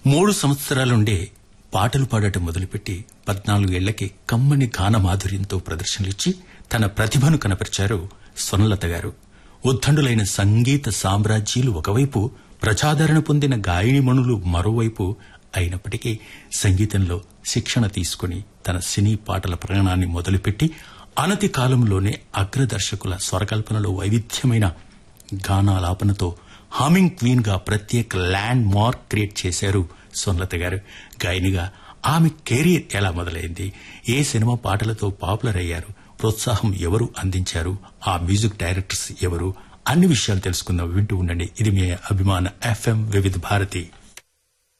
మూడు సంవత్సరాలుండే పాటలు పాడటం మొదలుపెట్టి పద్నాలుగేళ్లకి కమ్మని గాన మాధుర్యంతో ప్రదర్శనలిచ్చి తన ప్రతిభను కనపరిచారు స్వర్ణలత గారు ఉద్దండులైన సంగీత సామ్రాజ్యాలు ఒకవైపు ప్రజాదరణ పొందిన గాయనిమణులు మరోవైపు అయినప్పటికీ సంగీతంలో శిక్షణ తీసుకుని తన సినీ పాటల ప్రయాణాన్ని మొదలుపెట్టి అనతి కాలంలోనే అగ్రదర్శకుల స్వరకల్పనలో వైవిధ్యమైన గానాలాపనతో హామింగ్ క్వీన్ గా ప్రత్యేక ల్యాండ్ మార్క్ క్రియేట్ చేశారు సోనలత గారు గాయనిగా ఆమె కెరీర్ ఎలా మొదలైంది ఏ సినిమా పాటలతో పాపులర్ అయ్యారు ప్రోత్సాహం ఎవరు అందించారు ఆ మ్యూజిక్ డైరెక్టర్స్ ఎవరు అన్ని విషయాలు తెలుసుకుందాం వింటూ ఉండండి ఇది మీ అభిమాన ఎఫ్ఎం వివిధ భారతి